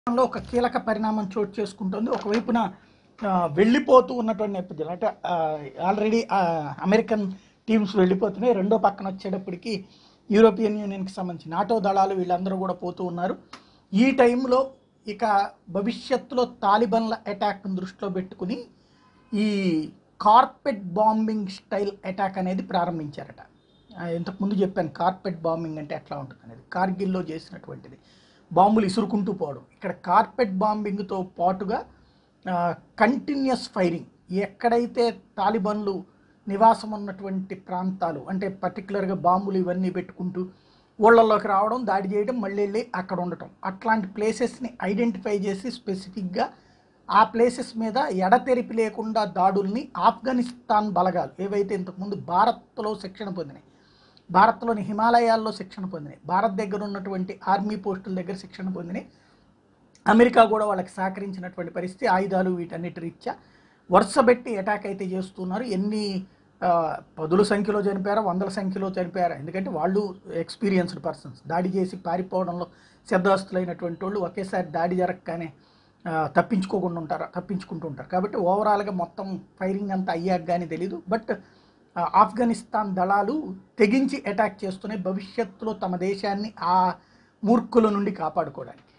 లో ఒక కీలక పరిణామం చోటు చేసుకుంటుంది ఒకవైపున ఆ, వెళ్ళిపోతూ ఉన్నటువంటి నేపథ్యంలో అంటే ఆల్రెడీ అమెరికన్ టీమ్స్ వెళ్ళిపోతున్నాయి రెండో పక్కన వచ్చేటప్పటికి యూరోపియన్ యూనియన్కి సంబంధించి నాటో దళాలు వీళ్ళందరూ కూడా పోతూ ఉన్నారు ఈ టైంలో ఇక భవిష్యత్తులో తాలిబన్ల అటాక్ను దృష్టిలో పెట్టుకుని ఈ కార్పెట్ బాంబింగ్ స్టైల్ అటాక్ అనేది ప్రారంభించారట ఆ, ఇంతకుముందు చెప్పాను కార్పెట్ బాంబింగ్ అంటే ఎట్లా ఉంటుంది అనేది కార్గిల్లో చేసినటువంటిది బాంబులు ఇసురుకుంటూ పోవడం ఇక్కడ కార్పెట్ బాంబింగ్తో పాటుగా కంటిన్యూస్ ఫైరింగ్ ఎక్కడైతే తాలిబన్లు నివాసం ఉన్నటువంటి ప్రాంతాలు అంటే పర్టికులర్గా బాంబులు ఇవన్నీ పెట్టుకుంటూ ఊళ్ళల్లోకి రావడం దాడి చేయడం మళ్ళీ వెళ్ళి అక్కడ ఉండటం అట్లాంటి ప్లేసెస్ని ఐడెంటిఫై చేసి స్పెసిఫిక్గా ఆ ప్లేసెస్ మీద ఎడతెరిపి లేకుండా దాడుల్ని ఆఫ్ఘనిస్తాన్ బలగాలు ఏవైతే ఇంతకుముందు భారత్లో శిక్షణ పొందినాయి భారత్లోని హిమాలయాల్లో శిక్షణ పొందినాయి భారత్ దగ్గర ఉన్నటువంటి ఆర్మీ పోస్టుల దగ్గర శిక్షణ పొందినాయి అమెరికా కూడా వాళ్ళకి సహకరించినటువంటి పరిస్థితి ఆయుధాలు వీటన్నిటి రీత్యా వరుసబెట్టి అటాక్ అయితే చేస్తున్నారు ఎన్ని ఆ, పదుల సంఖ్యలో చనిపోయారో వందల సంఖ్యలో చనిపోయారు ఎందుకంటే వాళ్ళు ఎక్స్పీరియన్స్డ్ పర్సన్స్ దాడి చేసి పారిపోవడంలో సిద్ధాస్తులైనటువంటి వాళ్ళు ఒకేసారి దాడి జరగగానే ఆ, తప్పించుకోకుండా ఉంటారు తప్పించుకుంటూ ఉంటారు కాబట్టి ఓవరాల్గా మొత్తం ఫైరింగ్ అంతా అయ్యాక కానీ తెలీదు బట్ ఆ, ఆఫ్ఘనిస్తాన్ దళాలు తెగించి అటాక్ చేస్తున్నాయి భవిష్యత్తులో తమ దేశాన్ని ఆ మూర్ఖుల నుండి కాపాడుకోవడానికి